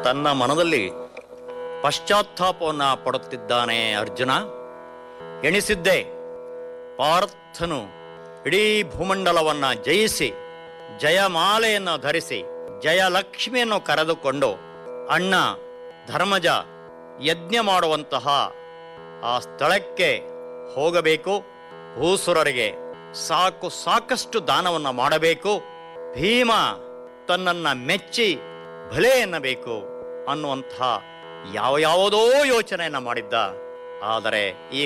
ತನ್ನ ಮನದಲ್ಲಿ ಪಶ್ಚಾತ್ತಾಪವನ್ನ ಪಡುತ್ತಿದ್ದಾನೆ ಅರ್ಜುನ ಎಣಿಸಿದ್ದೆ ಪಾರ್ಥನು ಇಡೀ ಭೂಮಂಡಲವನ್ನ ಜಯಿಸಿ ಜಯಮಾಲೆಯನ್ನು ಧರಿಸಿ ಜಯಲಕ್ಷ್ಮಿಯನ್ನು ಕರೆದುಕೊಂಡು ಅಣ್ಣ ಧರ್ಮಜ ಯಜ್ಞ ಮಾಡುವಂತಹ ಆ ಸ್ಥಳಕ್ಕೆ ಹೋಗಬೇಕು ಭೂಸುರರಿಗೆ ಸಾಕು ಸಾಕಷ್ಟು ದಾನವನ್ನು ಮಾಡಬೇಕು ಭೀಮ ತನ್ನನ್ನ ಮೆಚ್ಚಿ ಭಲೆ ಎನ್ನಬೇಕು ಅನ್ನುವಂತಹ ಯಾವ ಯಾವುದೋ ಯೋಚನೆಯನ್ನ ಮಾಡಿದ್ದ ಆದರೆ ಈ